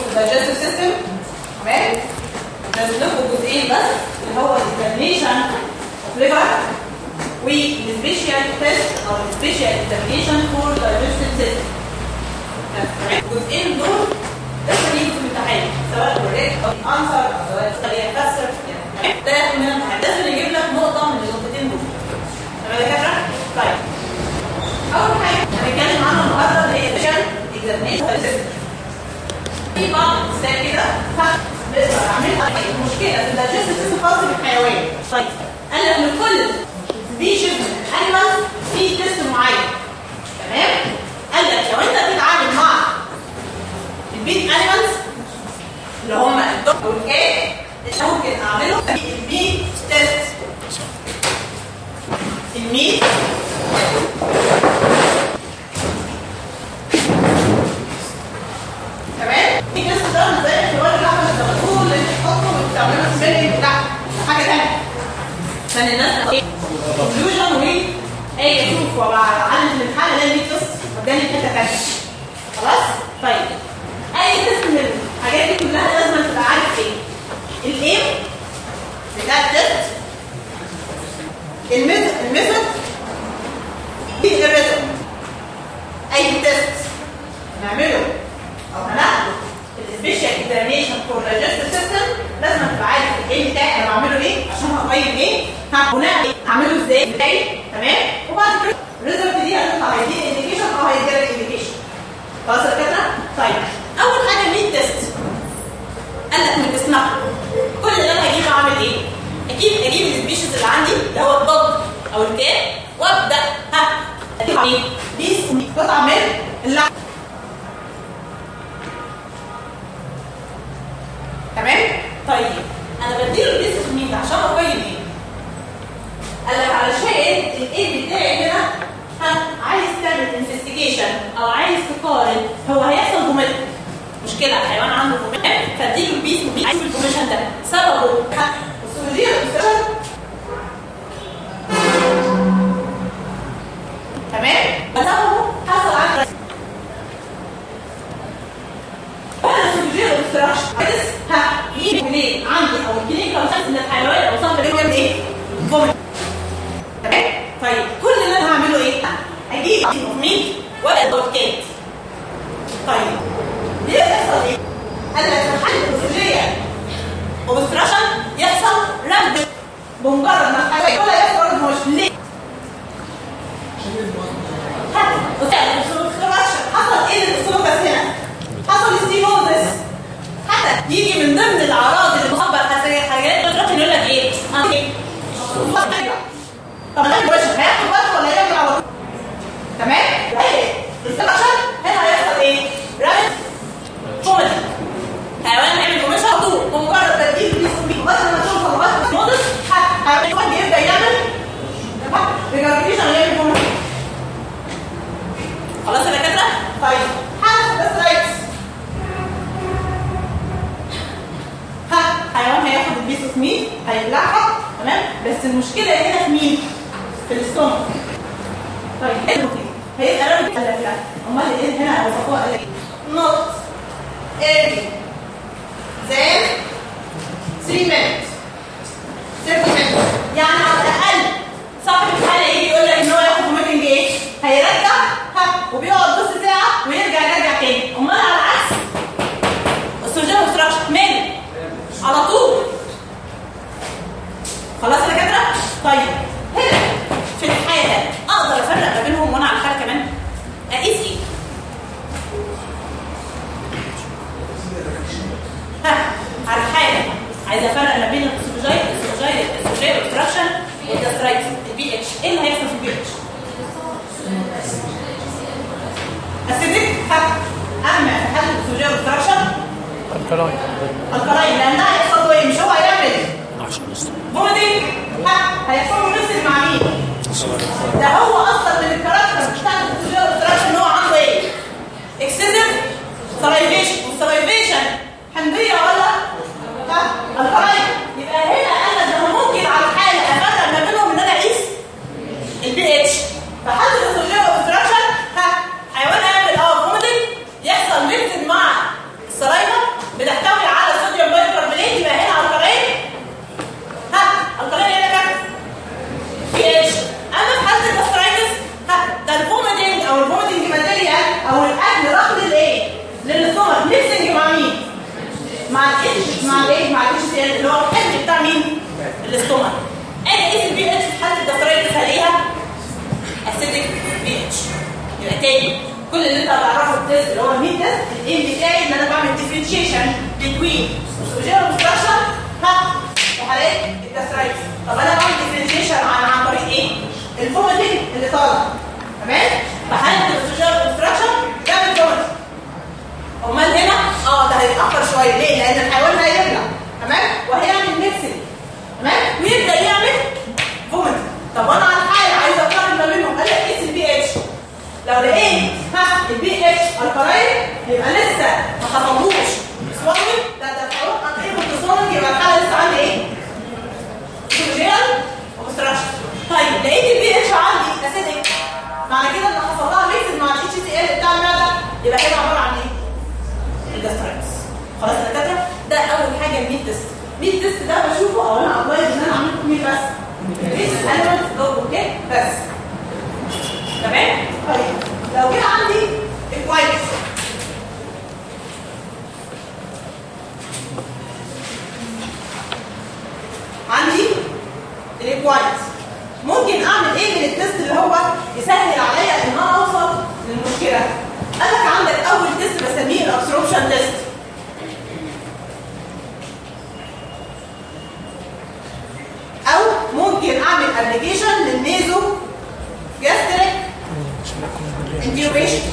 الدايجستيف سيستم تمام لازم ناخد جزئين بس اللي هو الاكزامينشن اوف ليفر والسبيشال تيست او السبيشال اكزامينشن فور دايجستيف سيستم الجزئين دول لازم يجوا في الامتحان سواء كوريكت او انسر او سواء يفسر يعني ده من الامتحان لازم يجيب لك نقطه من النقطتين دول تمام يا دكاتره؟ طيب اول حاجه هنتكلم عنها النهارده اللي هي السبيشال اكزامينشن في بعض الأجزاء كده نقدر نعملها مشكلة في الدايجستيف سيستم خاص بالحيوان طيب قال لك لكل سبيشيز من الانيمال في تيست معين تمام قال لك لو انت بتتعامل مع البيت انيمالز اللي هم الدوج او الكات انت ممكن اعمله الميت تيست الميت تمام في ناس بتعمل زي الحوار اللحمه الزغلول اللي بتحطه وبتعمله سبيلنج بتاع حاجه ثانيه عشان الناس ايه كونكلوجن و ايه اشوف وبعلم في الامتحان الاقي دي قصه قدامي حته ثانيه خلاص طيب اي قسم من الحاجات دي كلها لازم تبقى عارف ايه الايم بتاع التست الميثود الميثود دي الريتم اي تيست نعمله او هناخده في السبيشال اكزامينشن فور دايجستيف سيستم لازم تبقى عارف الايه بتاعي انا بعمله ايه عشان هقيم ايه ها بناء ايه هعمله ازاي ازاي تمام وبعد كده الريزلت دي هتطلع هيديني انديكيشن او هيديلك انديكيشن خلاص يا كده طيب اول حاجه مين تيست قال لك من اسمها كل اللي انا هجيبه اعمل ايه اكيد اجيب السبيشيز اللي عندي اللي هو الضب او الكاب وابدا ها اجيب ايه بيس قطعه من اللحم تمام طيب انا بديله البيس مين عشان اقيم ايه قال لك علشان الايه بتاعي هنا ها عايز تعمل انفستيجيشن او عايز تقارن هو هيحصل جمل مشكله الحيوان عنده جمل فاديله البيس مين عايز الانفورميشن ده سببه ها السولوجيه السبب تمام سببه حصل عندك وانا السولوجيه الاستراكشر ها يجي منين عندي او الكلينيكال ساينس ان الحيوان او صاحب الحيوان ايه فوميت تمام طيب كل اللي انا هعمله ايه اجيب ميت ولا دوكات طيب ليه يحصل ايه قال لك في الحاله الفسيولوجيه اوبستراكشن يحصل رفض بمجرد ما الحيوان ولا يحصل مش ليه حصل ايه للاسلوب هنا حصل ستينوزس حتى يجي من ضمن الاعراض اللي بتخبر حساسيه حاجات بتروح يقول لك ايه؟ اه ايه؟ طب ده مش هياخد وقت ولا يعمل على طول؟ تمام؟ ايه؟ السكشن هنا هيحصل ايه؟ رابط فوميتي حيوان هيعمل فوميشن على طول بمجرد تدريب بيسميه لغايه ما توصل لغايه النودس الحيوان يبدا يعمل ريجارجيشن يعمل فوميشن خلاص يا دكاتره؟ طيب حاله السلايدز ها حيوان هياخد البيسوس مين هيبلعها تمام بس المشكله هنا في مين في الاستومك طيب ايه المشكله هيبقى رمي ولا لا امال ايه هنا وصفوها قال لك نوت ايرلي زين 3 minutes 30 minutes يعني على الاقل صاحب الحاله يجي يقول لك ان هو ياخد ميتنج ايه هيرجع ها وبيقعد نص ساعه ويرجع يرجع تاني امال على العكس السوجين اوبستراكشن ماله على طول خلاص يا دكاتره طيب هنا في الحاله اقدر افرق ما بينهم وانا على الحاله كمان اقيس ايه ها على الحاله عايزه افرق ما بين السوجين السوجين السوجين اوبستراكشن والجاسترايتس البي اتش ايه اللي هيحصل في البي اتش اسيدك ها اما في حاله السوجين اوبستراكشن الكلاين القرايب لانها هيحصل له ايه مش هو هيعمل عشان نص بودنج ها هيحصل له نفس مع مين ده هو اصلا من الكاركتر بتاع الفسيولوجيا والاستراكشر ان هو عنده ايه اكسسيف سلايفيشن والسلايفيشن حمضيه ولا ها القرايب يبقى هنا انا ده ممكن على الحاله افرق ما بينهم ان انا اقيس البي اتش فحد الفسيولوجيا والاستراكشر ها حيوان هيعمل اه فوميتنج يحصل ميكس مع السلايفا مع الاتش مع الايه مع الاتش سي ال اللي هو الحمل بتاع مين الاستومك اجي اقيس البي اتش في حاله الجاسترايتس هلاقيها اسيدك بي اتش يبقى تاني كل اللي انت هتعرفه التست اللي هو المين تيست الايم بتاعي ان انا بعمل ديفرنشيشن بين اوستروجين اوبستراكشن ها وحالات الجاسترايتس طب انا بعمل ديفرنشيشن عن عن طريق ايه؟ الفوميتنج اللي طالع تمام؟ فحاله الاوستروجين اوبستراكشن بيعمل فوميتنج امال هنا اه ده هيتاخر شويه ليه؟ لان الحيوان هيبلع تمام؟ وهيعمل ميكسنج تمام؟ ويبدا يعمل فوميتنج طب وانا على الحاله عايزه اقارن ما بينهم قال لك قيس البي اتش لو لقيت ها البي اتش الكلاين يبقى لسه ما حصلوش سوالي ده ده الحيوان قد ايه متصل يبقى الحاله لسه عندي ايه؟ سوجيال وبستراكشن طيب لقيت البي اتش عندي اسيدك معنى كده ان حصل لها ميكس مع الاتش سي ال بتاع المعده يبقى هنا عباره عن ايه؟ الجاسترايتس خلاص يا دكاتره ده اول حاجه الميت تيست الميت تيست ده بشوفه او انا ابلايز ان انا عملت ميت بس ميت اليمنت دوت اوكي بس تمام طيب لو جه عندي الكويس عندي الكويس ممكن اعمل ايه من التست اللي هو يسهل عليا ان انا اوصل للمشكله قال لك عندك اول تيست بسميه الابسوربشن تيست او ممكن اعمل ابلكيشن للنيزو جاستريك انتيوبيشن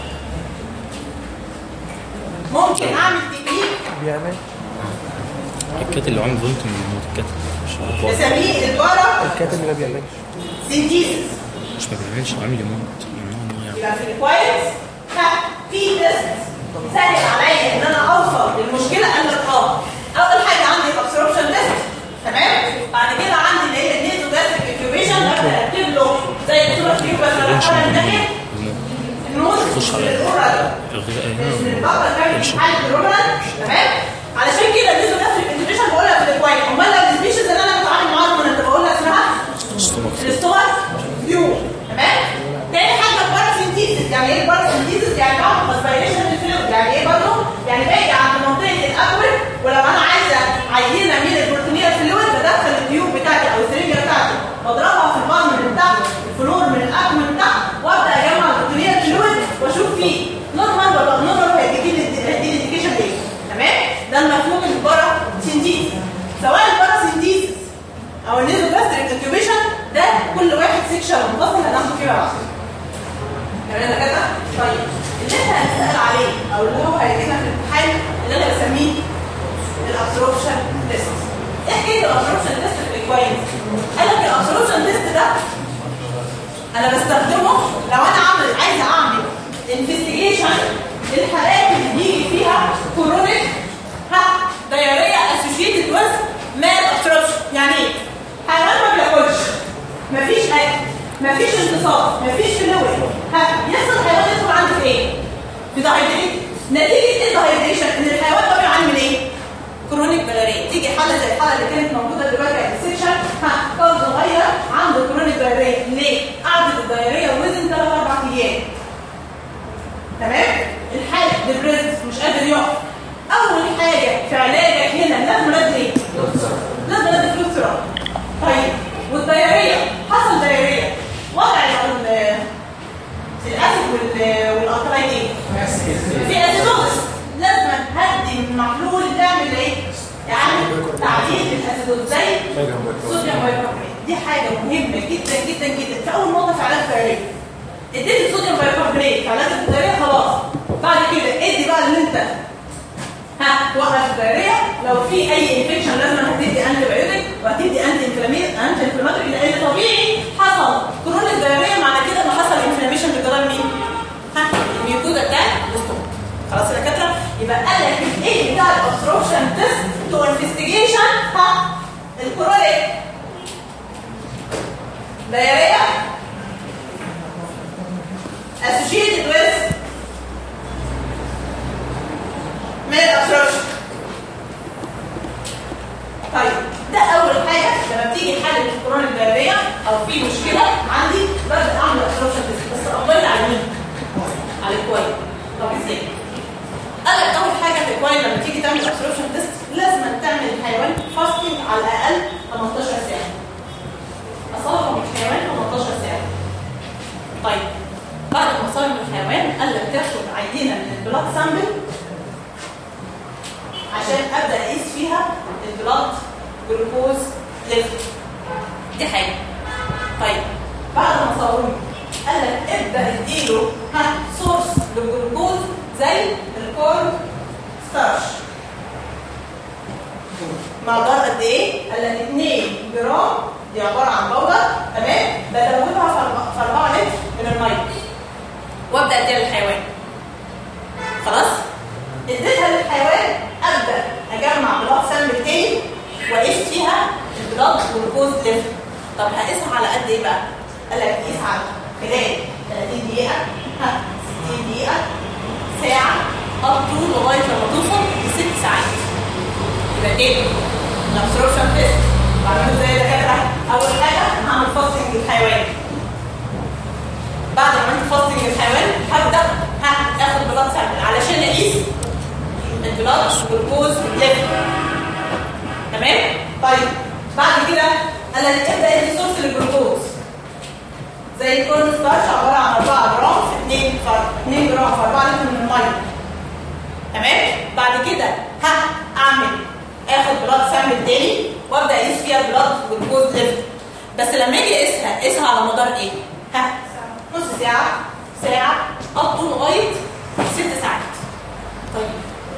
ممكن اعمل تكنيك بيعمل الكات اللي عامل فولت من الموت الكات مش البار. بسميه البارا الكاتب ما بيعملش سينتيسيس مش ما بيعملش عامل يموت ممنوع ان هو يعمل يبقى في الكويس ها في تيست سهل عليا ان انا اوصل للمشكله قال لك اه اول حاجه عندي الابسوربشن تيست تمام بعد كده عندي اللي هي النيزو جاستريك انكيوبيشن ببدا ارتب له زي الصوره في بس انا بحاول من ناحيه النوز خش على الاورال الغذاء من هنا البقره كانت في حاله الاورال تمام علشان كده النيزو جاستريك انكيوبيشن بقولها في الكويس امال لو السبيشيز اللي انا بتعامل معاهم انا بقولها اسمها ستومك الاستوار فيو تمام تاني حاجه الباراسينتيسيس يعني ايه الباراسينتيسيس يعني بعمل اسبيريشن للفلويد يعني ايه برضه يعني باجي عند منطقه الاكبر ولو انا عايزه عينه من البروتينيه فلويد بدخل التيوب بتاعتي او السرنجه بتاعتي واضربها في البالم بتاعته الفلور من الاكبر بتاعته وابدا اجمع البروتينيه فلويد واشوف فيه نورمال ولا نورمال هيديكي لي الانديكيشن ايه تمام ده المفهوم الباراسينتيسيس سواء الباراسينتيسيس او النيزوجاستريك انكيوبيشن ده كل واحد سيكشن منفصل هناخده فيه مع بعض تمام كده طيب اللي احنا هنسال عليه او اللي هو هيجينا في الامتحان اللي انا بسميه الابسوربشن تيست ايه حكايه الابسوربشن تيست في الاكواينز قال لك الابسوربشن تيست ده انا بستخدمه لو انا عامل عايزه اعمل انفستيجيشن للحالات اللي بيجي فيها كورونيك ها دايريا اسوشيتد ويز مال ابسوربشن يعني ايه حيوان ما بياكلش مفيش اكل مفيش انتصاب مفيش فلويد ها يحصل حيوان يدخل عنده في ايه في دايريا نتيجه ايه الدايريشن ان الحيوان ده بيعاني من ايه كرونيك بلاريا تيجي حاله زي الحاله اللي كانت موجوده دلوقتي في السكشن ها طفل صغير عنده كرونيك دايريا ليه قعدت الدايريا وزن 3 4 ايام تمام الحاله ديبريس مش قادر يقف اول حاجه في علاجك هنا لازم لازم ايه لازم لازم فلوس سرعه طيب والدايريا حصل دايريا وضع ال- الاسيد وال- والالكلاين ايه في اسيدوز لازم هدي المحلول تعمل ايه يعني تعديل الاسيدوز زي صوديوم بايكربونات دي حاجه مهمه جدا جدا جدا في اول نقطه في علاج الدايريه اديت الصوديوم بايكربونات في علاج الدايريه خلاص بعد كده ادي بقى اللي انت ها توقف الدايريه لو في اي انفكشن لازم هتدي انتي بايوتيك وهتدي انتي انفلاماتوري انتي انفلاماتوري لان طبيعي حصل كرونيك دايريه معنى كده ان حصل انفلاميشن بجدار مين؟ ها الميوكوزا بتاعت الاسطوانه خلاص يا دكاتره يبقى قال لك ايه بتاع الابستروكشن تيست تو انفستيجيشن ها الكرونيك دايريه associated with مال obstruction طيب ده اول حاجه لما بتيجي حاله الكورونا الدايريه او في مشكله عندي ببدا اعمل obstruction test بس افضل على مين على الكويس طب ازاي قال لك اول حاجه في الكويس لما تيجي تعمل obstruction test جلوكوز ليفل دي حاجه طيب بعد ما صوروه قال لك ابدا اديله ها سورس للجلوكوز زي الكورن ستارش مقدار قد ايه؟ قال لك 2 جرام دي عباره عن بودر تمام بدوبها في 4 لتر من الميه وابدا اديها للحيوان خلاص؟ اديتها للحيوان ابدا اجمع بلاد سامبل تاني واقيس فيها البلاد جلوكوز ليفل طب هقيسها على قد ايه بقى؟ قال لك قيس على خلال 30 دقيقه ها 60 دقيقه ساعه اب تو لغايه لما توصل لست ساعات يبقى تاني الابسوربشن تيست بعمله زي الدكاتره اول حاجه انا هعمل فاستنج للحيوان بعد ما عملت فاستنج للحيوان هبدا ها اخد بلاد سامبل علشان اقيس البلاد جلوكوز ليفل تمام طيب بعد كده انا ابدا ادي سورس للجلوكوز زي الكورن ستارش عباره عن 4 جرام في 2 ف 2 جرام في 4 لتر من الميه تمام بعد كده ها اعمل اخد بلاد سامبل تاني وابدا اقيس فيها البلاد جلوكوز ليفل بس لما اجي اقيسها اقيسها على مدار ايه؟ ها نص ساعه ساعه اب لغايه ست ساعات طيب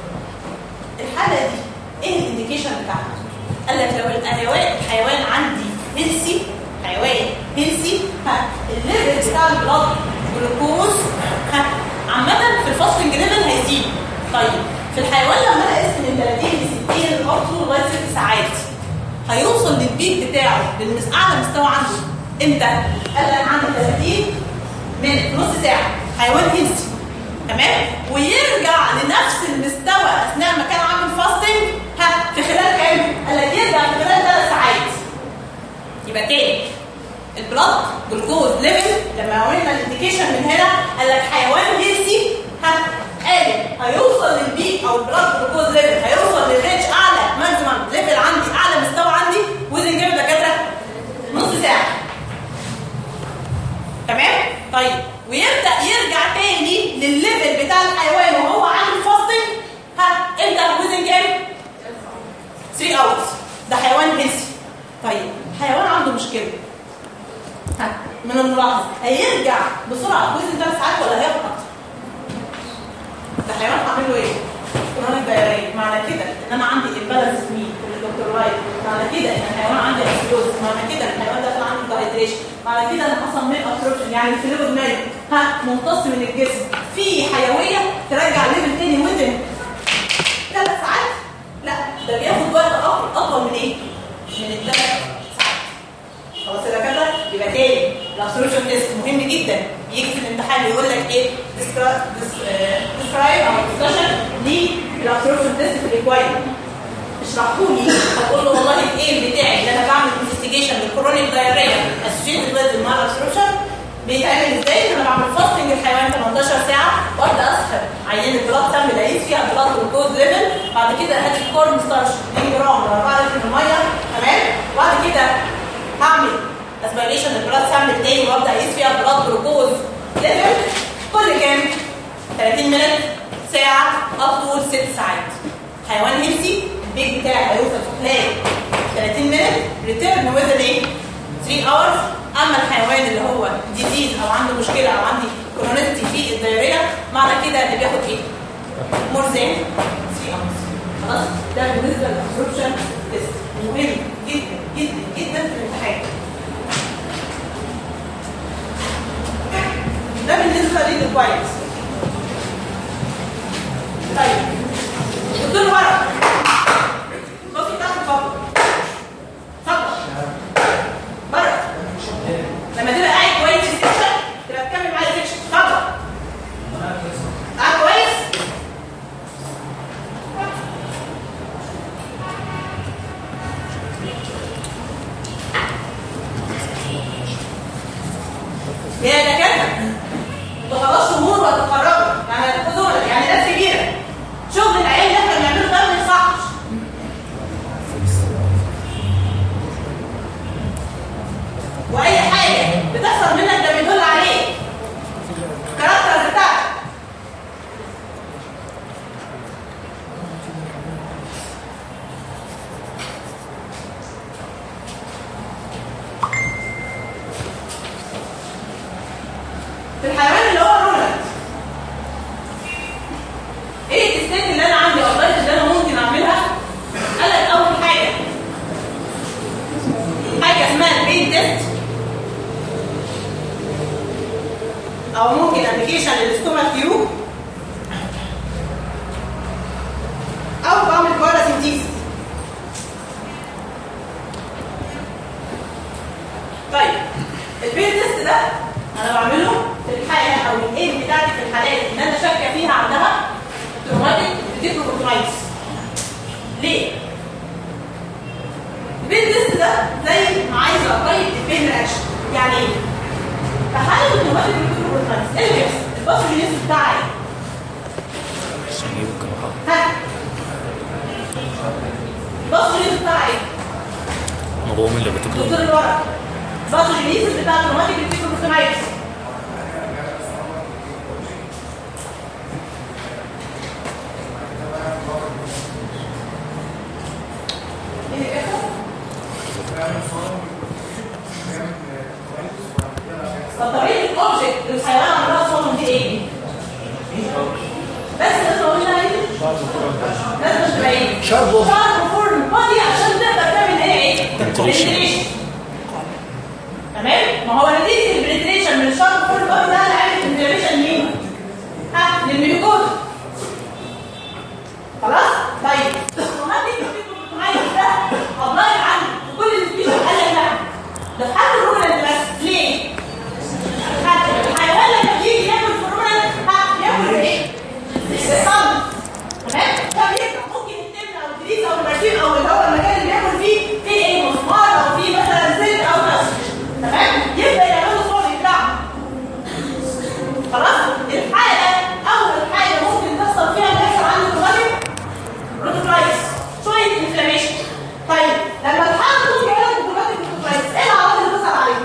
الحاله دي ايه الانديكيشن بتاعها؟ قال لك لو الحيوان الحيوان عندي هيلسي حيوان هيلسي ها الليفل بتاع البلاد جلوكوز ها عامه في الفاستنج ليفل هيزيد طيب في الحيوان لما انا قست من 30 ل 60 اب تو لغايه 6 ساعات هيوصل للبيك بتاعه للمس اعلى مستوى عنده امتى؟ قال لك عندي 30 من نص ساعه حيوان هيلسي تمام ويرجع لنفس المستوى اثناء ما كان عامل فاستنج ها في خلال كام؟ قال لك يرجع في خلال ثلاث ساعات يبقى تاني البلاد جلوكوز ليفل لما عملنا الانديكيشن من هنا قال لك حيوان هيلسي ها قال هيوصل للبيك او البلاد جلوكوز ليفل هيوصل للريتش اعلى ماكسيمم ليفل عندي اعلى مستوى عندي وزن جيم دكاتره نص ساعه تمام طيب ويبدا يرجع تاني للليفل بتاع الحيوان وهو عامل فاستنج ها امتى وزن كام 3 اورز ده حيوان هيلثي طيب حيوان عنده مشكله ها من الملاحظه هيرجع بسرعه وزن 3 ساعات ولا هيهبط ده حيوان هعمل له ايه كرونيك دايريه معنى كده ان انا عندي امبالانس في مين في الدكتور رايت معنى كده ان الحيوان عندي اسيدوز معنى كده ان الحيوان داخل عنده دايدريشن معنى كده ان حصل ميل ابسوربشن يعني الفلويد مالي ها ممتص من الجسم في حيويه ترجع ليفل تاني وزن ثلاث ساعات لا ده بياخد وقت اطول اطول من ايه؟ من الثلاث ساعات خلاص يا كده يبقى تاني الابسوربشن تيست مهم جدا بيجي في الامتحان يقول لك ايه ديسكرايب او ديسكشن للابسوربشن تيست في الريكوايرمنت اشرحوا لي هقول له والله الايه بتاعي اللي انا بعمل انفستيجيشن للكورونيك دايريا اسوشيتد ويز المال ابسوربشن بيتعمل ازاي؟ انا بعمل فاستنج الحيوان 18 ساعه وابدا اسحب عينه البلاد سامبل اقيس فيها البلاد جلوكوز ليفل بعد كده هات الكورن ستارش 2 جرام ل 4 لتر من الميه تمام وبعد كده هعمل اسبيريشن البلاد سامبل تاني وابدا اقيس فيها البلاد جلوكوز ليفل كل كام؟ 30 مينت ساعه اب تو 6 ساعات حيوان هيلثي البيك بتاعي هيوصل في خلال 30 مينت ريتيرن ويزن ايه؟ 3 اورز اما الحيوان اللي هو ديزيز او عنده مشكله او عندي كرونيتي في الدايريه معنى كده اللي بياخد ايه؟ مور ذان 3 اورز خلاص ده بالنسبه للابسوربشن تيست مهم جدا جدا جدا في الامتحان ده بالنسبه للريكوايرمنتس طيب دكتور ورق بصي تحت اتفضل اتفضل بره لما تبقى قاعد كويس في السكشن تبقى تكمل معايا السكشن اتفضل قاعد كويس يا دكاتره انتوا خلاص شهور وهتتخرجوا يعني هتبقوا دول يعني ناس كبيره او ممكن ابلكيشن للستومك تيوب او بعمل باراسينتيسيس طيب البين تيست ده انا بعمله في الحاله او الايم بتاعتي في الحالات اللي انا شاكه فيها عندها تروماتيك ديكروبوترايتس ليه؟ البين تيست ده زي ما عايز اقيم البين رياكشن يعني ايه؟ في حاله التروماتيك ديكروبوترايتس ايه اللي بيحصل؟ الباثوجينيز بتاعي عشان يبقى محاضر ها الباثوجينيز بتاعي هو من اللي بتبقى دكتور الورق باثوجينيز بتاع التروماتيك ديكروبوترايتس ايه اللي بيحصل؟ طب طبيعي الاوبجكت الحيوان عندها صوم دي ايه؟ بس لازم اقول لها ايه؟ لازم تبقى ايه؟ شاربو. شاربو فورم بودي عشان تقدر تعمل ايه؟ Penetration. Penetration. تمام؟ ما هو نتيجه البريتريشن من الشاربو فورم بودي ده اللي عامل انفلاميشن مين؟ ها للميوكوز خلاص؟ طيب الروماتيك الروماتيك ده ابلاي عنه في كل السبيشيز قال لك لا ده في حد الرومنانت بس ليه؟ الحيوان لما بيجي ياكل في الرومنانت ها ياكل ايه؟ الصمت تمام؟ ده بيبقى ممكن التبن او الجريس او البرسيم او اللي هو المكان اللي بياكل فيه فيه ايه مسمار او فيه مثلا زيت او نص تمام؟ يبدا يعملوا صوت يبلعوا خلاص؟ الحاله اول حاجه ممكن تحصل فيها اللي يحصل عند الروماتيك روتوفلايتس شويه انفلاميشن طيب لما الحاله تكون جايه لك روماتيك روتوفلايتس ايه الاعراض اللي بتظهر عليها؟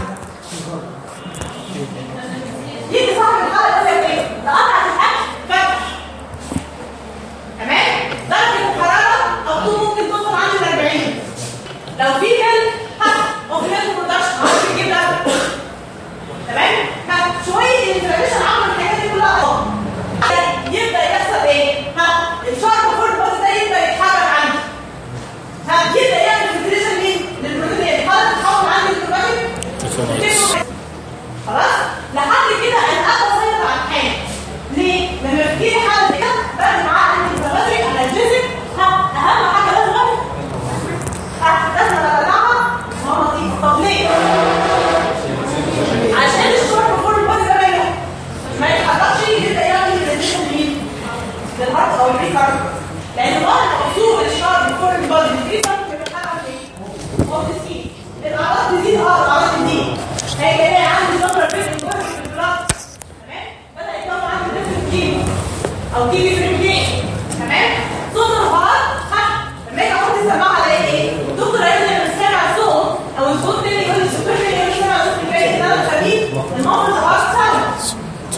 يجي صاحب الحاله يقول لك ايه؟ ده قطعت الاكل فتح تمام؟ درجه الحراره او ممكن توصل عند ال 40 لو في ميل ها او في ميل برودكشن عايز تجيب لبن تمام؟ ها شويه الانفلاميشن عمل الحاجات دي كلها اه يبدا يحصل ايه؟ ها الشارب فول بودي ده يبدا يتحرك عندي ها يبدا يعمل فلتريشن مين؟ للبروتين الحاله تتحول عندي للبروتين خلاص لحد كده انا اقدر اسيطر على الحاله ليه لما بتجي لي حاله زي كده باخد معاها انتي انفلاماتوري انالجيزك ها اهم حاجه لازم اعمل ها لازم ابلعها ما لطيف طب ليه عشان الشرب فول البودي ده ما يروح ما يتحركش يبدا يعمل ريزيشن لمين للهارت او الريكارد لان بعد حصول الشرب فول البودي الريكارد بيتحرك ايه هو تسكين الاعراض تزيد اه الاعراض تزيد هي جايه عندي نظره في الجهد في البلاط تمام بدا يطلع عندي نفس كيمو او تيجي في الرجلين تمام صوت الهارت ها لما اجي احط السماعه على ايه الدكتور هيقول لي انا مش سامع الصوت او الصوت تاني يقول لي السكر تاني يقول لي سامع صوت الجاي ده انا خفيف الموقف الهارت ساوند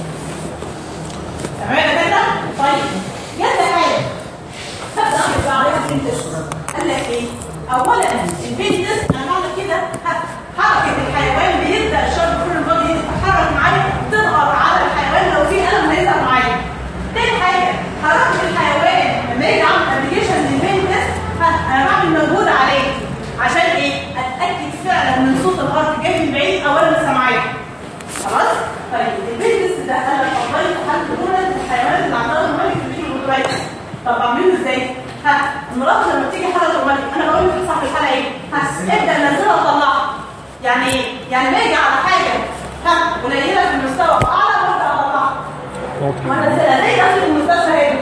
تمام يا كده طيب جت حاجه هبدا اعمل بقى عليها بنت قال لك ايه اولا البنت انا بعمل كده ها، حركه الحيوان بيبدا الشرب كل البودي يتحرك معايا تضغط على الحيوان لو في الم هيظهر معايا تاني حاجه حركه الحيوان لما يجي اعمل ابلكيشن للبنت انا بعمل مجهود عليه عشان ايه اتاكد فعلا من صوت الارض جاي من بعيد او انا مش سامعاه خلاص طيب البيزنس ده انا فضلت حل دول الحيوانات اللي عندها رومانيك بتيجي بالرايت طب اعمله ازاي ها المرات لما تيجي حاله رومانيك انا بقول لصاحب الحاله ايه ها ابدا نزلها وطلعها يعني ايه يعني باجي على حاجه ها قليله في المستوى اعلى وابدا اطلعها وانزلها زي ما في المستشفى هنا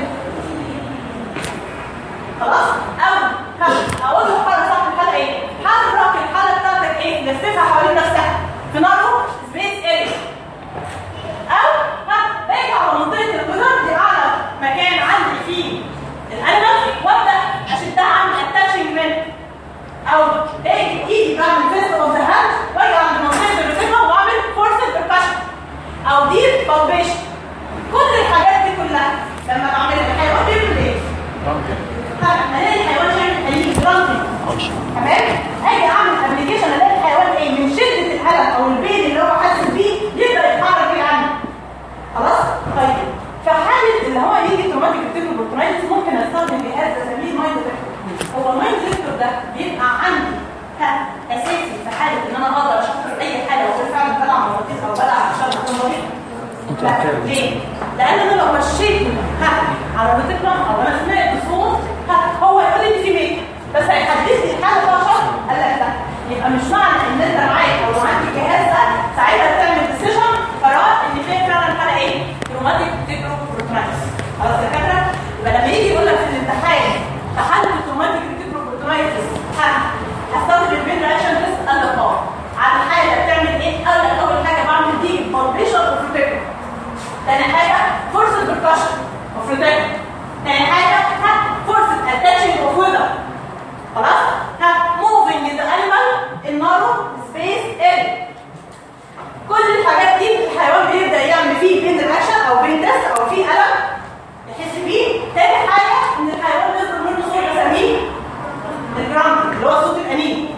خلاص او ها اقول له حاله صاحب الحاله ايه حرك الحاله بتاعتك ايه لففها حوالين نفسها في نارو سبيس اريا او ها باجي على منطقه الجدر دي اعلى مكان عندي فيه الانف وابدا اشدها عند اتاتشنج من او باجي ايدي بعمل فيست اوف ذا هاند واجي عند منطقه الركبه واعمل فورس بركشن او ديب بالبيشن كل الحاجات دي كلها لما بعملها الحيوان بيعمل ايه؟ الاقي الحيوان يعمل حليب جرانتي تمام اجي اعمل ابلكيشن الاقي الحيوان ايه من شده الالم او البين اللي هو حاسس بيه يبدا يتحرك بيه عني خلاص طيب في حاله اللي هو يجي تروماتيك بروتونايتس ممكن استخدم جهاز بسميه مايند ديتكتور هو المايند ديتكتور ده بيبقى عندي ها اساسي في حاله ان انا اقدر اشخص اي حاله واقول فعلا بلع مرتين او بلع عشان اكون مريض لا ليه؟ لان انا لو مشيت ها على الريتيكولم او انا سمعت صوت ها هو يقول لي في ميت بس هيحدد لي الحاله فقط قال لك لا يبقى مش معنى ان انت معاك او معاك الجهاز ده ساعتها تعمل ديسيجن قرار ان فين فعلا حاله ايه؟ روماتيك تيبرو بروتونايتس خلاص يا دكاتره يبقى لما يجي يقول لك في الامتحان في حاله الروماتيك تيبرو بروتونايتس ها هستخدم البين رياكشن تيست قال لك اه على الحاله بتعمل ايه؟ قال لك اول حاجه بعمل دي بالبيشن اوف بروتكشن تاني حاجه فرصه بركشن اوف بروتكشن تاني حاجه ها فرصه اتاتشنج اوف ويذر خلاص ها موفينج ذا انيمال ان نارو سبيس اريا كل الحاجات دي الحيوان بيبدا يعمل فيه بين رياكشن او بين تيست او فيه الم يحس بيه تاني حاجه ان الحيوان بيصدر منه صوت بسميه الجراند اللي هو صوت الانين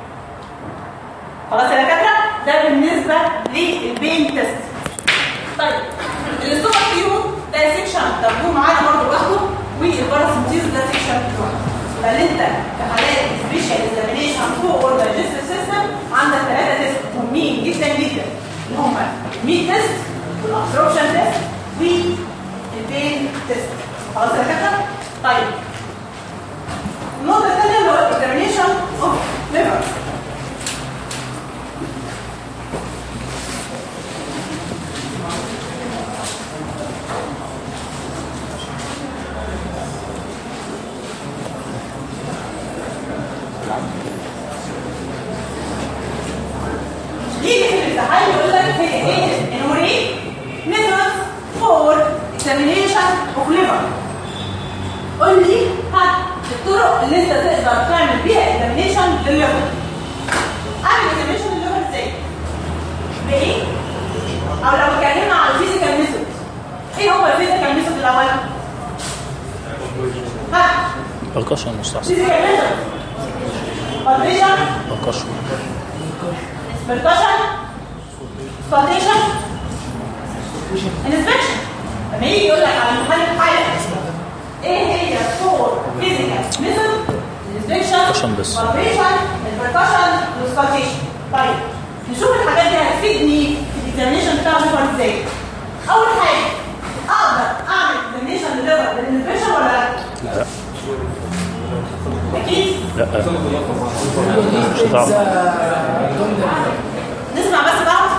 خلاص يا دكاتره ده بالنسبه للبين تيست طيب الاستومك فيو ده سيكشن تاخدوه معانا برضه لوحده والباراسمتيز ده سيكشن لوحده يبقى انت في حالات سبيشال اكزامينيشن فوق اور دايجستيف سيستم عندك ثلاثه تيست مهمين جدا جدا اللي هم الميت تيست والابسوربشن تيست والبين تيست خلاص يا دكاتره طيب النقطه الثانيه اللي هو الاكزامينيشن اوف ليفر يجي في الامتحان يقول لك هي ايه انوري ميثود فور اكزامينيشن اوف ليفر قول لي ها الطرق اللي انت تقدر تعمل بيها اكزامينيشن للليفر اعمل اكزامينيشن للليفر ازاي بايه او لو اتكلمنا عن الفيزيكال ميثود ايه هو الفيزيكال ميثود الاول ها بركشن مستحسن فيزيكال ميثود بالبيشن بركشن بركشن سبوتيشن انسبكشن لما يجي يقول لك على امتحان الحاله ايه هي الفور فيزيكال ميثود الانسبكشن Percussion بس. بالبيشن البركشن والسبوتيشن طيب نشوف الحاجات دي هتفيدني في الاكزامينشن بتاع الليفر ازاي اول حاجه اقدر اعمل اكزامينشن للليفر بالانسبكشن ولا لا؟ لا اكيد لا مش هتعرف نسمع بس بعض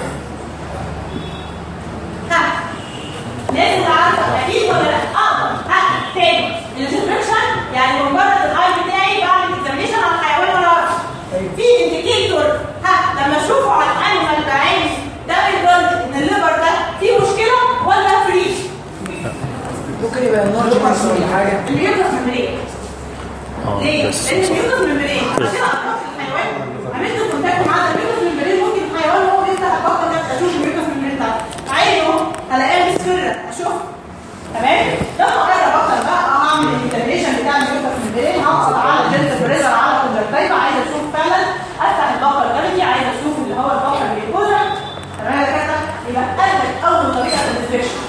ها لازم تعرف اكيد ولا لا اقدر ها تاني الانسبكشن يعني مجرد الاي بتاعي بعمل اكزامينشن على الحيوان ولا لا في انديكيتور ها لما اشوفه على الانيمال بعيني ده بيدل ان الليفر ده فيه مشكله ولا فري ممكن يبقى النار جمعس ولا حاجه الميوكس ممبرين اه ليه؟ بس لان الميوكس ممبرين عشان اعرف الحيوان عملت كونتاكت مع الميوكس ممبرين ممكن الحيوان وهو بيفتح البطن ده اشوف الميوكس ممبرين ده عينه هلاقيها مصفرة اشوف تمام لما اقرا بطل بقى اه هعمل الانتجريشن بتاع الميوكس ممبرين هقعد على جلد بريزر على كونجكتيفا عايز اشوف فعلا افتح البطل كافيتي عايز اشوف اللي هو البطل بيكوزا تمام يا كده يبقى قلبك اول طريقه للانفكشن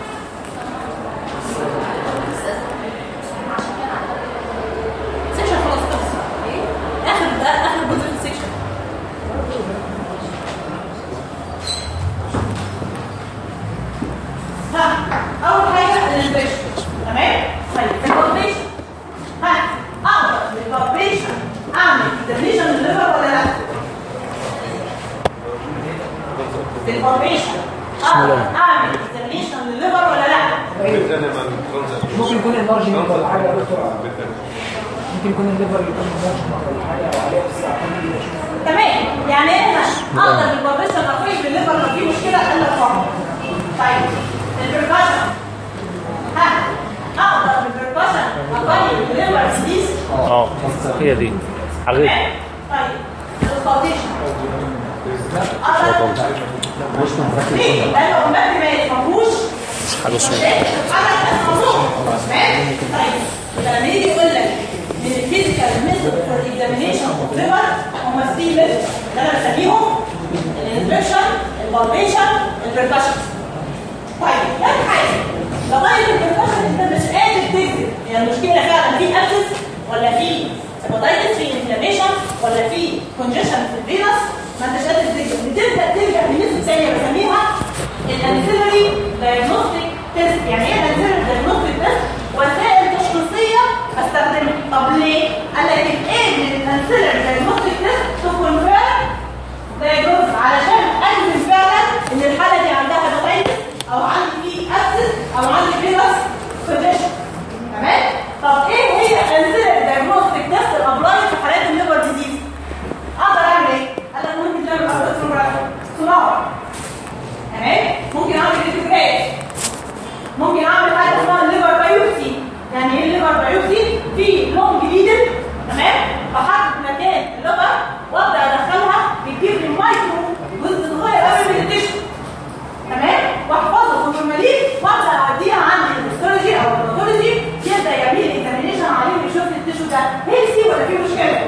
سيكشن خلاص خلص اخر ده اخر جزء في السيكشن ها اول حاجه الانفكشن تمام طيب الكومبليشن ها اقدر بالكومبليشن اعمل ديفينيشن للليفر ولا لا بالكومبليشن اقدر اعمل ديفينيشن للليفر ولا لا ممكن يكون النار جمعس ولا حاجه يا دكتور ممكن يكون الليفر يكون النار جمعس ولا حاجه وعليها بس عشان اشوف تمام يعني انا اقدر بالبريشن اقيم بالليفر لو في مشكله الا فقط طيب البركشن ها اقدر بالبركشن اقيم بالليفر ديزيز اه هي دي عرفت تمام طيب السبوتيشن اقدر ليه؟ لان الامهات ما فيهوش مش حاجه صوت طيب يبقى لما يجي يقول لك من الفيزيكال ميثود فور اكزامينيشن اوف ليفر هم 3 ميثود اللي انا بسميهم الانسبكشن البالبيشن البركشن طيب ثاني حاجه لغايه البركشن انت مش قادر تكتب هي المشكله فعلا في ابسس ولا في هيباتيتس في انفلاميشن ولا في كونجيشن في الفينس ما انتش قادر تكتب بتبدا تلجا لميثود ثانيه بسميها الانسيلري دايجنوستيك تيست يعني ايه الانسيلري دايجنوستيك تيست وسائل تشخيصيه استخدمها طب ليه قال لك ايه من الانسيلري دايجنوستيك تيست تو كونفيرم دايجنوز علشان اجزم فعلا ان الحاله دي عندها هيباتيتس او عندي في ابسس او عندي فيروس كونديشن تمام طب ايه هي الانسيلري دايجنوستيك تيست الابلايد في حالات الليفر ديزيز اقدر اعمل ايه قال لك ممكن تعمل التراسونوجرافي سونار تمام ممكن اعمل ريتوجراف ممكن اعمل حاجه اسمها الليفر بايوبسي يعني ايه الليفر بايوبسي في لونج ليدر تمام بحدد مكان الليفر وابدا ادخلها بتجيب لي مايكرو جزء صغير قوي من التشو تمام واحفظه في الفورمالين وابدا اوديها عند الهيستولوجي او الباثولوجي يبدا يعمل لي اكزامينيشن عليه ويشوف لي التشو ده هيلثي ولا فيه مشكله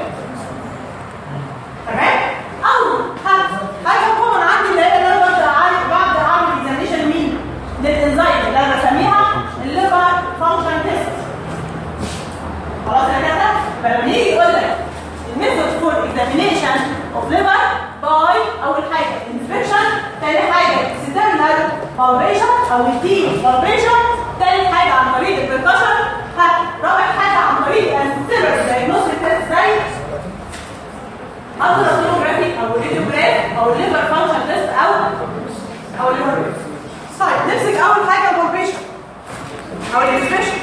تمام او حاجه كومن عندي اللي هي اللي انا ببدا اعالج ببدا اعمل اكزامينيشن مين للانزيم اللي انا بسميها الليفر فانكشن تيست خلاص يا كده فلما يجي يقول لك الميثود فور اكزامينيشن اوف ليفر باي اول حاجه انسبكشن ثاني حاجه اكسترنال بالبيشن او التي بالبيشن ثالث حاجه عن طريق البركشن رابع حاجه عن طريق السيرس دايجنوستيك تيست زي التراسونوجرافي او الراديوجراف او الليفر فانكشن تيست او او الليفر طيب نمسك اول حاجه البالبيشن او الانسبكشن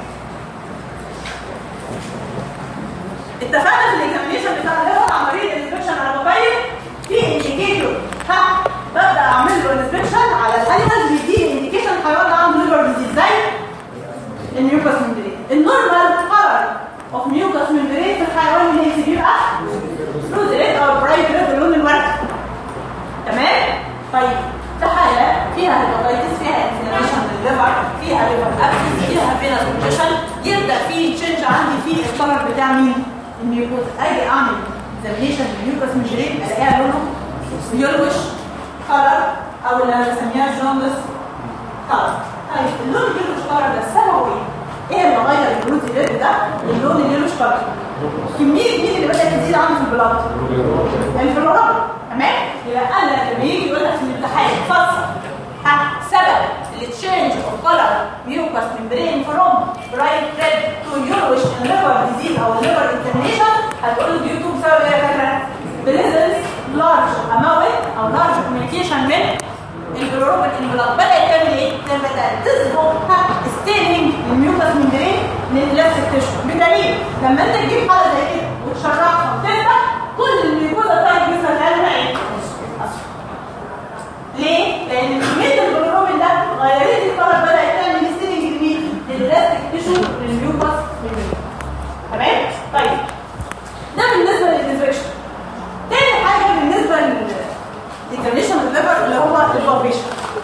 اتفقنا في الاكزامينشن بتاع الليفر عن طريق الانسبكشن انا بقيم في انديكيتور ها ببدا اعمل له انسبكشن على الانيمالز بيديني انديكيشن الحيوان ده عنده ليفر ديزيز زي الميوكاس ممبرين النورمال كلر اوف ميوكاس ممبرين في الحيوان اللي بيبقى روز ريد او برايت ريد اللون الورد تمام طيب في حاله فيها هيباتيتس فيها انفلاميشن للليفر فيها ليفر ابسس فيها فينس كونجيشن يبدا في تشينج عندي في الكلر بتاع مين الميوكوس اجي اعمل اكزامينيشن للميوكوس ممبرين الاقيها لونه يلوش كلر او اللي انا بسميها جوندس كلر طيب اللون اليلوش كلر ده سببه ايه؟ ايه اللي غير البروز ريد ده اللون اليلوش كلر؟ كميه مين اللي بدات تزيد عنده في البلاد؟ الفلورايد تمام؟ يبقى قال لك لما يجي يقول لك في الامتحان فصل ها سبب التشينج اوف كلر ميوكاس ممبرين فروم برايت ريد تو يلوش ليفر ديزيز او ليفر انترنيشن هتقول له ديو تو بسبب ايه يا فاكره؟ بريزنس لارج اماونت او لارج كوميونيكيشن من الجلوروبين انفلاب بدات تعمل ايه؟ بدات تظهر ستيننج الميوكاس ممبرين للاستيك تيشو بدليل لما انت تجيب حاله زي كده وتشرحها وتفتح كل الميوكوزا بتاعت جسمك هتلاقيها ايه؟ اصفر ليه؟ لان كميه الجلوروبين ده غيرت الكلر بدات تعمل ستيننج لمين؟ للاستيك تيشو للميوكاس ممبرين تمام؟ طيب ده بالنسبه للانفكشن تاني حاجه بالنسبه للديكريشن الليفر اللي هو البابيشن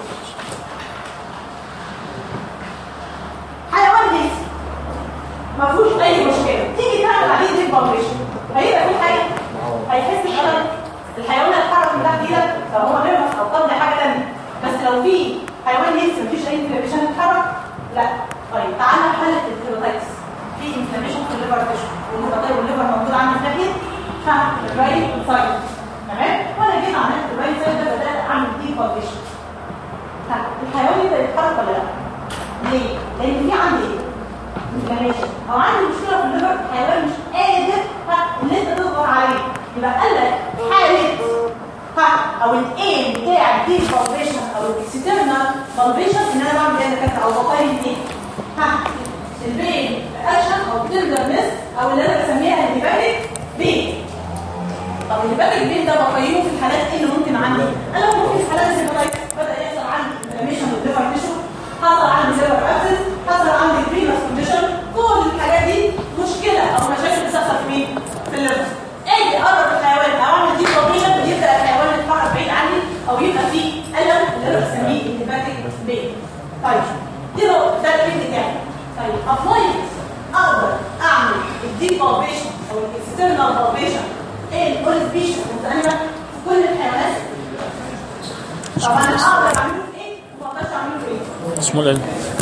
حيوان هيس ما فيهوش اي مشكله تيجي تعمل عليه دي بالبيشن هيبقى في حاجه هيحس بألم الحيوان هيتحرك من تحت ايدك لو هو نرفز او قبل حاجه ثانيه بس لو في حيوان هيس مفيش اي انفلاميشن يتحرك لا طيب تعالى حاله الهيباتيتس في انفلاميشن في الليفر تيشو والهيباتيتس والليفر موجود عندي في ناحيه الرايت سايد تمام وانا جيت عملت الرايت سايد ده بدات اعمل دي بالبيشن الحيوان يبدا يتحرك ولا لا ليه؟ لان في عندي ايه؟ انفلاميشن او عندي مشكله في الليفر الحيوان مش قادر ان انت تضغط عليه يبقى قال لك حاله ها او الايم بتاع الدي بالبيشن او الاكسترنال بالبيشن ان انا بعمل ايه كده او بقيم ايه؟ ها البين اكشن او تندرنس او اللي انا بسميها الهيباتيك بين طب الهيباتيك بين ده بقيمه في الحالات ايه اللي ممكن عندي؟ انا ممكن في حالات الهيباتيك بدا يحصل عندي انفلاميشن للليفر تيشو حصل عندي ليفر ابسس حصل عندي برينس كونديشن كل الحاجات دي مشكله او مشاكل بتحصل في مين؟ في الليفر اجي اقرب الحيوان او اعمل دي كونديشن يبدا الحيوان يتحرك بعيد عني او يبقى فيه الم اللي انا بسميه الهيباتيك بين طيب دي نقطه ده البين بتاعي طيب ابلايد اقدر اعمل الدي بالبيشن او الاكسترنال بالبيشن ايه كل سبيشيز مختلفه في كل الحيوانات طبعا انا اقدر اعمله في ايه وما اقدرش اعمله في ايه اسمه العلم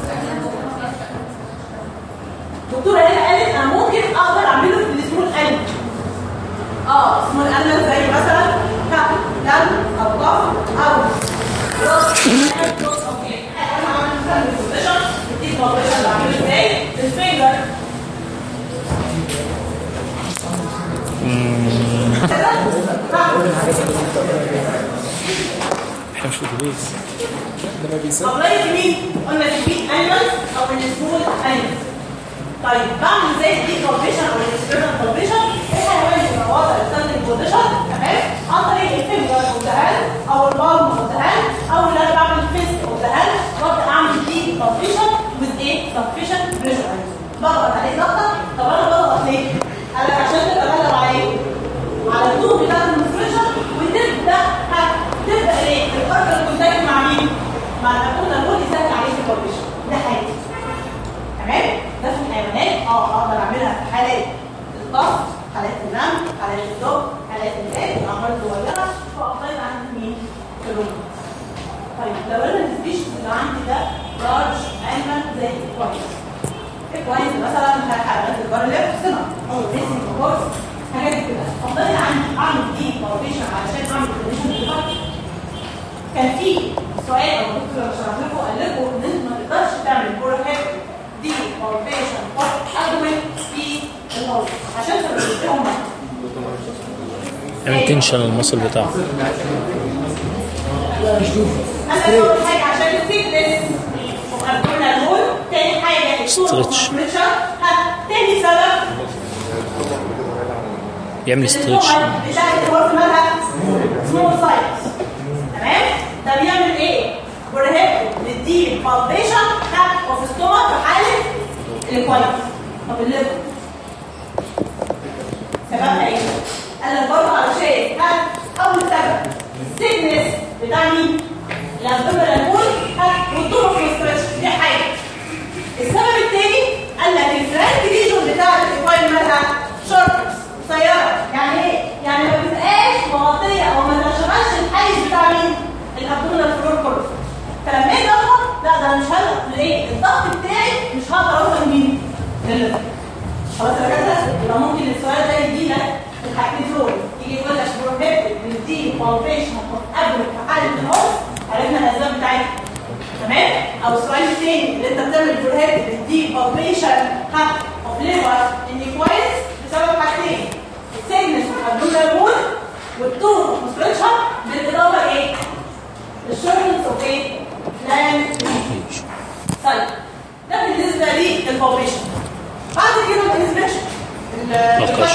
الدكتوره هنا قالت انا ممكن اقدر اعمله في السمول انيمال اه سمول انيمال زي مثلا كاب لم او قف او راس احنا مش في اتوبيس لما بيسافر أولاد مين؟ قلنا البيت أنيمالز أو السمول أنيمالز. طيب بعمل ازاي دي كوبريشن او الاكسبيرمنت كوبريشن؟ الحيوان اللي واضع الستاندنج بوزيشن تمام؟ عن طريق الفينجر اوف ذا هاند او البالم اوف ذا هاند او ان انا بعمل فيست اوف ذا هاند وابدا اعمل دي كوبريشن وذ ايه؟ سفشنت بريشر. بضغط عليه ضغطه طب انا بضغط ليه؟ قال لك عشان تتغلب على ايه؟ على الطول بتاع المستريشن وتبدا تبدا ايه؟ الارض كونتاكت مع مين؟ مع الابونا الهول يسهل عليه الكوبريشن ده حاجه تمام ده في الحيوانات اه اقدر اعملها في حالات القص حالات النمل حالات الدب حالات الناس الاعمار الصغيره وافضل عند مين في الروم طيب لو انا السبيشيز اللي عندي ده لارج انيمال زي الكويس الكويس مثلا حيوانات البر اللي هي في السمك او الريسنج هورس حاجات كده افضل عندي اعمل دي كوبريشن علشان اعمل كوبريشن دلوقتي كان في سؤال او دكتور شرح لكم قال لكم ان انت ما تقدرش تعمل بروهيب دي فورميشن اوف ادوين في الهوس عشان تبقوا اعمل تنشن المصل بتاعه انا اول حاجه عشان الثيكنس وخدنا الهول تاني حاجه Stretch. ها تاني سبب يعمل ستريتش بتاع الهول مالها سمول سايز تمام ده بيعمل ايه؟ بروهيب للدي فاونديشن ها اوف ستومك في حاله الكويس طب الليفر سببها ايه؟ قال لك برضه علشان ها اول سبب السيجنس بتاع مين؟ الابدومينال وول ها والطرق في الستريتش دي حاجه السبب الثاني قال لك الفرانك ريجون بتاع الاكواين مالها شورت قصيره يعني ايه؟ يعني ما بتبقاش مغطيه او ما تشغلش الحيز بتاع مين؟ الابدومينال فلور كله فلما اجي اضغط لا ده انا مش هضغط ليه؟ الضغط بتاعي مش هقدر اوصل مين؟ للليفر خلاص يا كده يبقى ممكن السؤال ده يجي لك في الحاجتين دول يجي يقول لك بروهيبت من دي فاونديشن اوف ابل في حاله الهوس عرفنا الاسباب بتاعتها تمام او السؤال الثاني اللي انت بتعمل بروهيبت من دي فاونديشن ها اوف ليفر ان كويس بسبب حاجتين السيجنس والابدومينال وول والتون اوف مستريتشر بالاضافه ايه؟ الشورتنس اوف ايه؟ لاند طيب ده بالنسبه للفاونديشن بعد كده الانسبكشن نقاش.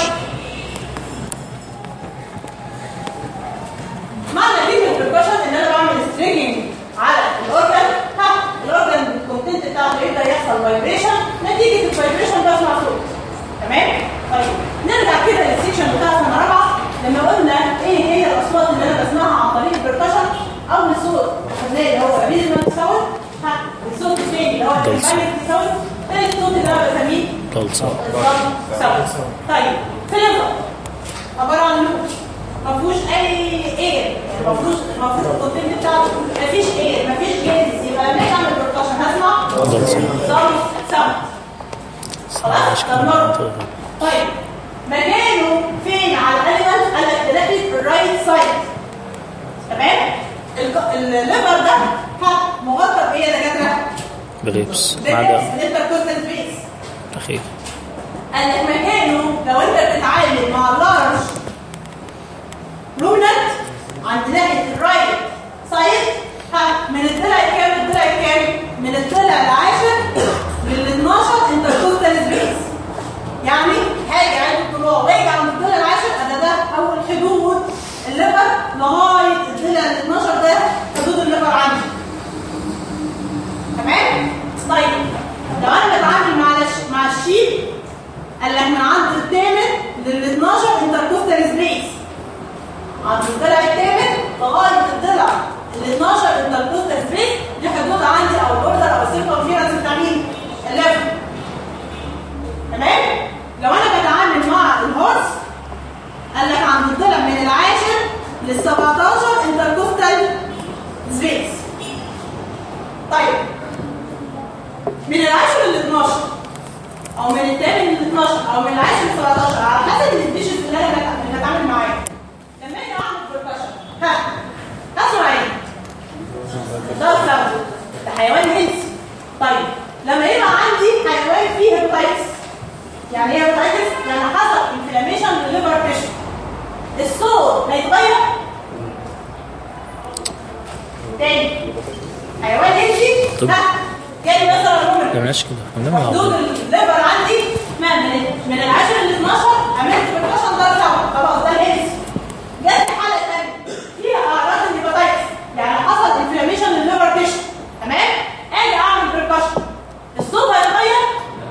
معنى كلمه بريكوشن ان انا بعمل سترينجنج على الاورجن ها الاورجن الكونتنت بتاعته يبدا يحصل فايبريشن نتيجه الفايبريشن بسمع صوت تمام طيب نرجع كده للسيكشن بتاع سنه رابعه لما قلنا ايه هي الاصوات اللي انا بسمعها عن طريق البريكوشن اول صوت خدناه اللي هو ريزونانس ساوند ها الصوت الثاني اللي هو Dulce. الكومبانيك ساوند ثالث صوت اللي انا بسميه طلصة سوا طيب فليفر عباره عن لوب ما فيهوش اي اير ما فيهوش ما فيهوش الكونتنت بتاعته ما فيش اير ما فيش جاز يبقى لما اجي اعمل بركشن هسمع ضلسة. ضلس ساوند خلاص طب مرة. طيب مكانه فين على الانيمال قال لك تلاقي الرايت سايد تمام الك- الليفر ده ها مغطى بايه يا دكاتره؟ بريبس ما بالنسبه عدا للبركوستال سبيس أخير قال لك مكانه لو انت بتتعامل مع اللارج رومنت عند ناحيه الرايت سايد ها من الضلع الكام للضلع الكام؟ من الضلع العاشر لل 12 انتركوستال سبيس يعني هاجي عند الطلوع واجي عند الضلع العاشر انا ده اول حدود الليفر لغايه الضلع ال 12 ده حدود الليفر عندي تمام؟ طيب لو انا بتعامل مع الش- مع الشيب قال لك من عند الثامن لل 12 انتركوستال سبيس عند الضلع الثامن لغايه الضلع ال 12 انتركوستال سبيس دي حدود عندي او البوردر او السيركمفيرنس بتاع مين؟ الليفر تمام؟ لو انا بتعامل مع الهورس قال لك عند الضلع من العاشر لل 17 انتركوستال سبيس طيب من العاشر لل 12 او من الثامن لل 12 او من العاشر لل 17 على حسب السبيشيز اللي انا بت- بتعامل معاه لما اجي اعمل بركشن ها اسمع ايه؟ ده ساوند ده حيوان هيلثي طيب لما يبقى عندي حيوان فيه هيباتايتس يعني ايه هيباتايتس؟ يعني حصل انفلاميشن الليفر تيشو الصوت هيتغير تاني حيوان يمشي طب. ها جاي مثلا ما عمر بنعملش كده احنا بنعمل حدود عرض الليفر عندي ما من من العاشر ل 12 عملت ب 12 درجه خلاص ده الهيلث جت حاله ثانيه فيها اعراض الهيباتايتس يعني حصل انفلاميشن للليفر تيشو تمام اجي اعمل بريكشن الصوت هيتغير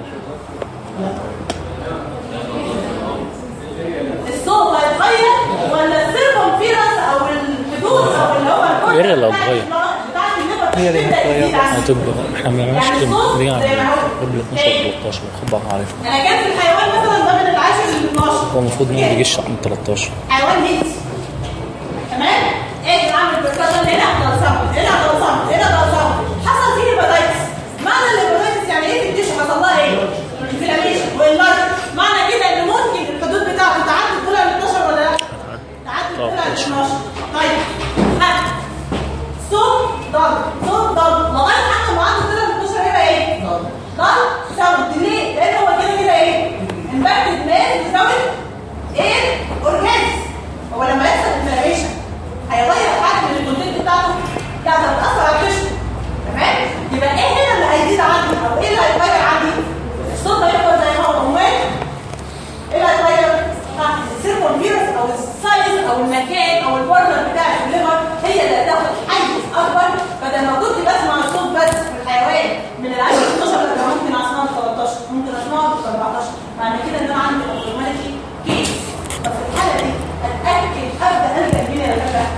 الصوت هيتغير ولا السيركمفيرنس او الحدود او اللي هو الكل غير اللي بتاعت هتغير. الم- بتاعت الليفر هي اللي تبدأ هتغير. تزيد عندي. هتبقى احنا ما بنعملش يعني كده الصوت دي زي ما هو. قبل 12 13 خد عارف انا كان في الحيوان مثلا ده من العاشر لل 12 هو المفروض ما يجيش عند 13 حيوان هيلث تمام اجي اعمل بركشن هنا ضلصمت هنا ضلصمت هنا ضلصمت حصل فيه هيباتايتس معنى الهيباتايتس يعني ايه في التيشو حصل لها ايه؟ انفلاميشن واللارج معنى كده ان ممكن الحدود بتاعته تعدي الدولار ال 12 ولا لا؟ تعدي الدولار ال 12 طيب ها صوت ضل صوت ضل لغايه حتى ما عنده الدولار ال 12 هيبقى ايه؟ ضل ساوند ليه؟ لان هو كده كده ايه؟ امباكتد مان بسبب ايه؟ اورجانيز هو لما يحصل انفلاميشن هيغير حجم الكونتنت بتاعته لا ده بتاثر على التشو تمام يبقى ايه هنا اللي هيزيد عندي او ايه اللي هيتغير عندي الصوت هيفضل زي ما هو امال ايه اللي هيتغير السيركمفيرنس او السايز او المكان او البورنر بتاع الليفر هي اللي هتاخد حيز اكبر بدل ما كنت بسمع الصوت بس في الحيوان من العشر 12 لا ممكن اسمعه ب 13 ممكن اسمعه ب 14 معنى كده ان انا عندي اوتوماتيكي كيس طب في الحاله دي اتاكد ابدا الجا مين اللي فاكره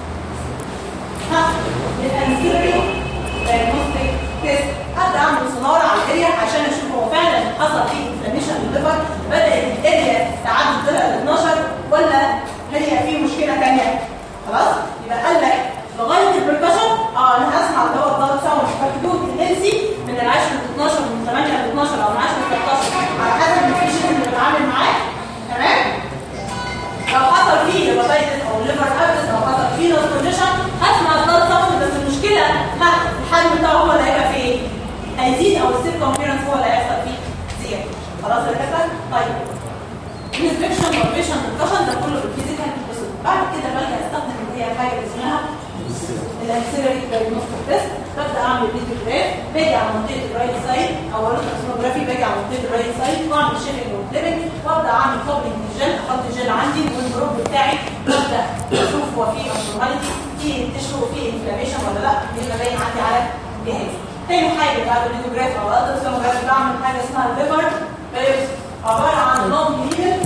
ها الانسيري دايجنوستيك تيست ابدا اعمل سونار على الاريا عشان اشوف هو فعلا حصل فيه انفلاميشن للليفر بدات الاريا تعدي الدرجه ال 12 ولا هي في مشكله ثانيه خلاص يبقى قال لك لغايه البركشن اه انا هسمع اللي هو الضغط ساوند فحدود الهيلسي من ال 10 ل 12 من 8 ل 12 او من 10 ل 13 على حسب البيشنت اللي بتعامل معاه تمام لو حصل فيه هيباتايتس او ليفر ابس او حصل فيه نوز كونديشن هسمع الضغط ساوند بس المشكله ها الحجم بتاعه هو اللي هيبقى فيه ايه؟ هيزيد او السيركمفيرنس هو اللي هيحصل فيه زياده خلاص يا دكاتره؟ طيب الانسبكشن والفيشن والكشن ده كله الفيزيكال بس بعد كده بلجا استخدم اللي هي حاجه اسمها الانسيلري دايجنوستيك تيست ببدا اعمل فيديو جراف باجي على منطقه الرايت سايد او الاسموجرافي باجي على منطقه الرايت سايد واعمل شيفنج وكليبنج وابدا اعمل كوبلنج للجل احط الجل عندي والجروب بتاعي ببدا اشوف هو في ابنورماليتي في تشو في انفلاميشن ولا لا بيبقى باين عندي على الجهاز تاني حاجه بعد الفيديو جراف او الاسموجرافي بعمل حاجه اسمها الليفر بايوبسي عباره عن لونج نيدل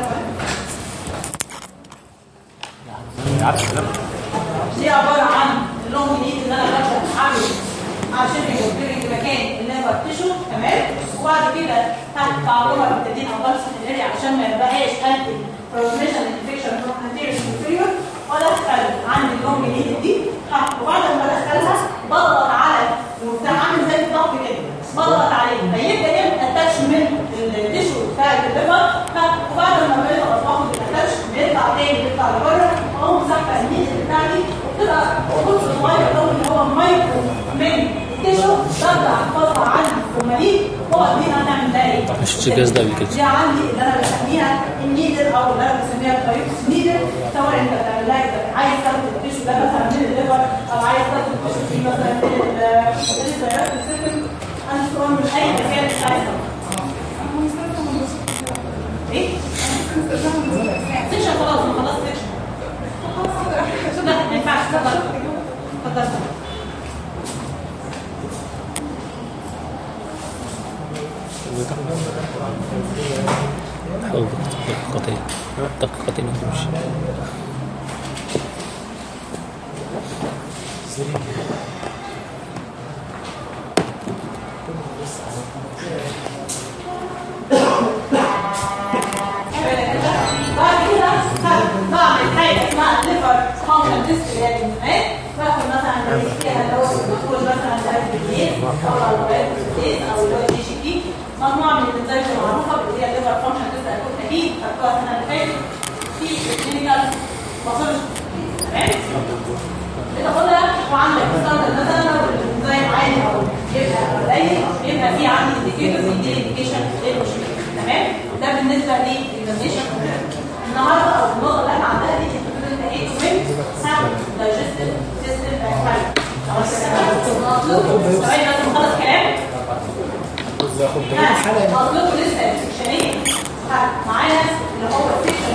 دي عباره عن اللونج نيد اللي انا ببدا اعمل عشان يوفر مكان الليفر تيشو تمام وبعد كده تحت تعرضها بالتدين او بلس الاريا عشان ما يبقاش انتي ترانسميشن انفكشن فروم انتيريور سوبيريور وادخل عندي اللونج نيد دي ها، وبعد ما ادخلها بضغط على وبتاع عامل زي الضغط كده بضغط عليه فيبدا يعمل اتاتش من التيشو بتاع الليفر ها، وبعد ما بيضغط باخد الاتاتش بيطلع تاني بيطلع لبره اقوم سحبه النيد بتاعتي وبتبقى قرص صغير قوي اللي هو مايكرو من التيشو ببدا احفظها عندي في الفورمالين واقعد بيها نعمل ده ايه؟ ما شفتش الجهاز ده قبل كده دي عندي اللي انا بسميها النيدل او اللي انا بسميها البايوبس نيدل سواء انت بتعمل لها إذا عايز تاخد التيشو ده مثلا من الليفر او عايز تاخد التيشو دي مثلا من الريسبيرات سيستم انت من اي مكان انت عايز ايه؟ سيكشن خلاص ما خلاص سيكشن لا ما ينفعش اتفضل اتفضل حاول دقيقتين دقيقتين وتمشي بعد كده بعمل حاجه اسمها ليفر فانكشن تيست اللي هي الانزيمات باخد مثلا فيها اللي هو الدكتور مثلا ده بالليل او الولايات او اللي هو الدي جي بي مجموعه من الانزيمات المعروفه اللي هي الليفر فانكشن تيست هتكون اكيد خدتوها السنه اللي فاتت في الكلينيكال باثولوجي تمام بتاخدها وعندك ستاندرد مثلا لو الانزيم عالي او يبقى قليل يبقى في عندي انديكيتور بيدي انديكيشن للمشكله تمام ده بالنسبه للاكزامينشن النهارده او النقطه اللي احنا عندها دي انت بتقول انت ايه توين ساوند دايجستيف سيستم خلاص كده ثواني لازم نخلص كلام ياخد بالي حلقه مطلوب لسه سكشنين معايا اللي هو